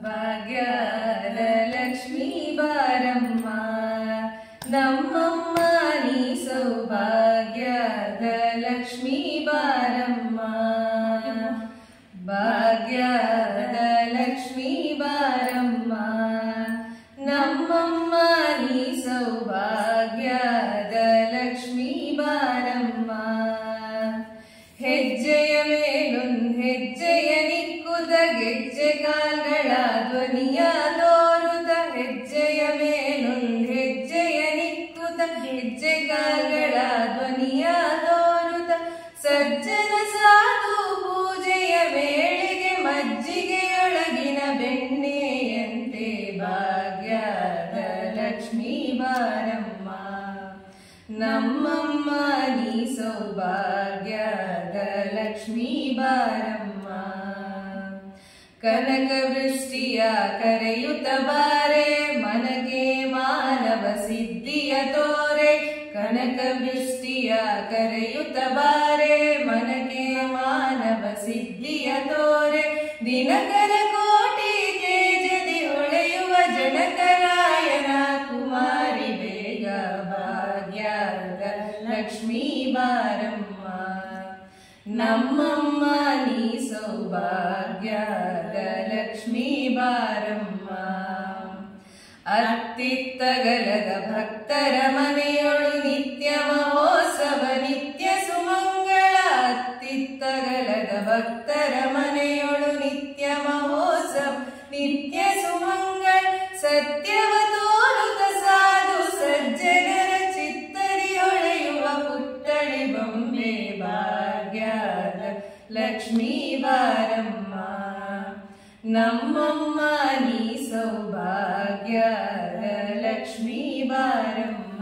ಭಾಗ್ಯದ ಲಕ್ಷ್ಮೀ ಬಾರಮ್ಮ ನಮ್ಮಮ್ಮ ನೀ ಸೌಭಾಗ್ಯದ ಲಕ್ಷ್ಮೀ ಬಾರಮ್ಮ ಭಾಗ್ಯದ ಲಕ್ಷ್ಮೀ ಬಾರಮ್ಮ ನಮ್ಮಮ್ಮ ನೀ ಸೌಭಾಗ್ಯದ ಲಕ್ಷ್ಮೀ ಬಾರಮ್ಮ ಹೆಜ್ಜೆಯ ಮೇಲೊಂದ್ ಹೆಜ್ಜೆಯ ನಿಕ್ಕುದ ಗೆಜ್ಜೆ ಕಾಲ್ಗಳ ಧ್ವನಿಯ ತೋರುದ ಹೆಜ್ಜೆಯ ಮೇಲೊಂದ್ ಹೆಜ್ಜೆಯ ನಿಕ್ಕುದ ಹೆಜ್ಜೆ ಕಾಲ್ಗಳ ಧ್ವನಿಯ ತೋರುದ ಸಜ್ಜನ ಸಾಧು ಪೂಜೆಯ ವೇಳೆಗೆ ಮಜ್ಜಿಗೆಯೊಳಗಿನ ಬೆಣ್ಣೆಯಂತೆ ಭಾಗ್ಯದ ಲಕ್ಷ್ಮೀ ಬಾರಮ್ಮ ನಮ್ಮಮ್ಮ ನೀ ಸೌಭಾಗ್ಯದ ಲಕ್ಷ್ಮೀ ಬಾರಮ್ಮ ಕನಕ ವೃಷ್ಟಿಯ ಕರೆಯುತ್ತ ಬಾರೆ ಮನಗೆ ಮಾನವ ಸಿದ್ಧಿಯ ತೋರೆ ಕನಕ ವೃಷ್ಟಿಯ ಕರೆಯುತ್ತ ಬಾರೆ ಮನಗೆ ಮಾನವ ಸಿದ್ಧಿಯ ತೋರೆ ದಿನಕರ ಕೋಟಿ ತೇಜದಿ ಹೊಳೆಯುವ ಜನಕರಾಯನ ಕುಮಾರಿ ಬೇಗ ಭಾಗ್ಯದ ಲಕ್ಷ್ಮೀ ಬಾರಮ್ಮ ನಮ್ಮಮ್ಮ ನೀ ಸೌಭಾಗ್ಯದ ಲಕ್ಷ್ಮೀ ಬಾರಮ್ಮ ಅತ್ತಿತ್ತಗಲದ ಭಕ್ತರ ಮನೆಯೊಳು ನಿತ್ಯ ಮಹೋತ್ಸವ ನಿತ್ಯ ಸುಮಂಗಳ ಅತ್ತಿತ್ತಗಲದ ಭಕ್ತರ ಮನೆಯೊಳು ನಿತ್ಯ ಮಹೋತ್ಸವ ನಿತ್ಯ ಸುಮಂಗಳ ಸತ್ಯವ ತೋರುತ ಸಾಧು ಸಜ್ಜನರ ಚಿತ್ತರಿ ಹೊಳೆಯುವ ಪುಟ್ಟಳಿ ಬೊಂಬೆ ಭಾಗ್ಯದ ಲಕ್ಷ್ಮೀ ಬಾರಮ್ಮ ನಮ್ಮಮ್ಮ ನೀ ಸೌಭಾಗ್ಯದ ಲಕ್ಷ್ಮೀ ಬಾರಮ್ಮ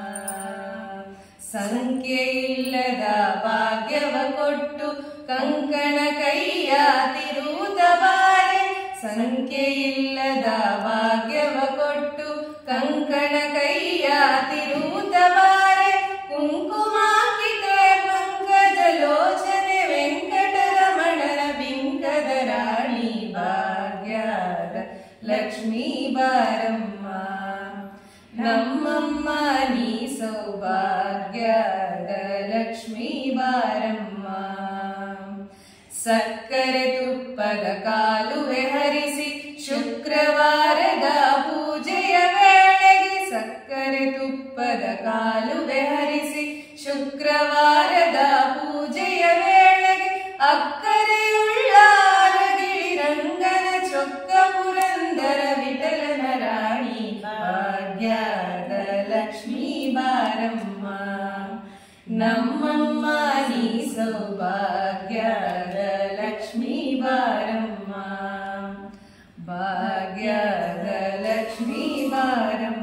ಸಂಖ್ಯೆ ಇಲ್ಲದ ಭಾಗ್ಯವ ಕೊಟ್ಟು ಕಂಕಣ ಕೈಯ ತಿರುವುದ ಬಾರೆ ಸಂಖ್ಯೆ ಇಲ್ಲದ ಭಾಗ್ಯವ ಕೊಟ್ಟು ಕಂಕಣ ಕೈಯ ತಿರುವುದ ಬಾರೆ ಕುಂಕುಮಾಕಿತ ಪಂಕಜ ಲೋಚನೆ ವೆಂಕಟರಮಣನ ಬಿಂಕದ ರಾಣಿ ಭಾಗ್ಯದ ಲಕ್ಷ್ಮೀ ಬಾರಮ್ಮ ನಮ್ಮಮ್ಮ ನೀ ಸೌಭಾಗ್ಯದ ಲಕ್ಷ್ಮೀ ಬಾರಮ್ಮ ಸಕ್ಕರೆ ತುಪ್ಪದ ಕಾಲುವೆ ಹರಿಸಿ ಶುಕ್ರವಾರದ ಪೂಜೆಯ ವೇಳೆಗೆ ಸಕ್ಕರೆ ತುಪ್ಪದ ಕಾಲುವೆ ಹರಿಸಿ ಶುಕ್ರವಾರದ ಪೂಜೆಯ ವೇಳೆಗೆ ಅಕ್ಕರೆಯುಳ್ಳ ಅರಗಿಳಿ ರಂಗನ ಚೊಕ್ಕ ಪುರಂದರ ವಿಠಲನ ರಾಣಿ ಭಾಗ್ಯದ ಲಕ್ಷ್ಮೀ ಬಾರಮ್ಮ ನಮ್ಮಮ್ಮ ನೀ ಸೌಭಾಗ್ಯದ ಲಕ್ಷ್ಮೀ ಬಾರಮ್ಮ ಭಾಗ್ಯದ ಲಕ್ಷ್ಮೀ ಬಾರಮ್ಮ